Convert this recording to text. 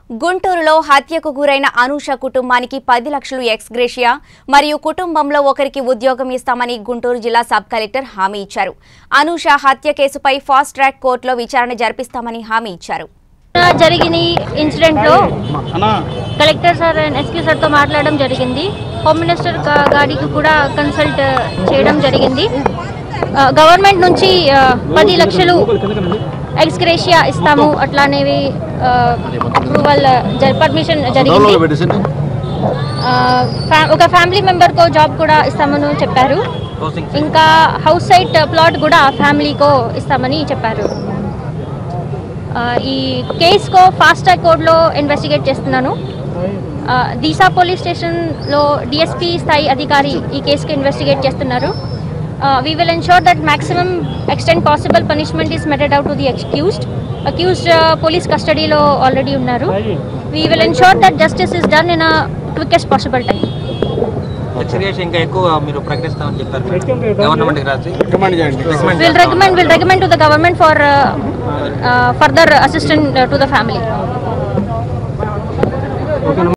గుంటూరులో హత్యకు గురైన అనూష కుటుంబానికి పది లక్షలు ఎక్స్గ్రేషియా మరియు కుటుంబంలో ఒకరికి ఉద్యోగం ఇస్తామని గుంటూరు జిల్లా సబ్ కలెక్టర్ హామీ ఇచ్చారు అనూష హత్య కేసుపై ఫాస్ట్ ట్రాక్ కోర్టులో విచారణ జరిపిస్తామని హామీ ఇచ్చారు జరిగిన ఇన్సిడెంట్ లో collector sir and SP sir తో మాట్లాడడం జరిగింది హోమ్ మినిస్టర్ గా- గారికి కూడా కన్సల్ట్ చేయడం జరిగింది గవర్నమెంట్ నుంచి ఆ, పది లక్షలు ఎక్స్గ్రేషియా ఇస్తాము అట్లానేవి అప్రూవల్ పర్మిషన్ జరిగింది ఆ, ఫ్యా- ఒక ఫ్యామిలీ మెంబర్ కో జాబ్ కూడా ఇస్తామని చెప్పారు ఇంకా హౌస్ సైట్ ప్లాట్ కూడా ఫ్యామిలీకో ఇస్తామని చెప్పారు ఆ, ఈ కేసుకో ఫాస్ట్ ట్రాక్ కోర్టులో ఇన్వెస్టిగేట్ చేస్తున్నాను ఆ, దీసా పోలీస్ స్టేషన్లో డిఎస్పీ స్థాయి అధికారి ఈ కేసుకి ఇన్వెస్టిగేట్ చేస్తున్నారు we will ensure that maximum extent possible punishment is meted out to the accused accused police కస్టడీలో ఆల్రెడీ ఉన్నారు we will ensure that justice is done in a quickest possible time ex gratia ఇంకా ఎక్కువ మీరు ప్రకటిస్తామని చెప్పారు government రాసి recommend చేయండి will recommend will recommend to the government for further assistance to the family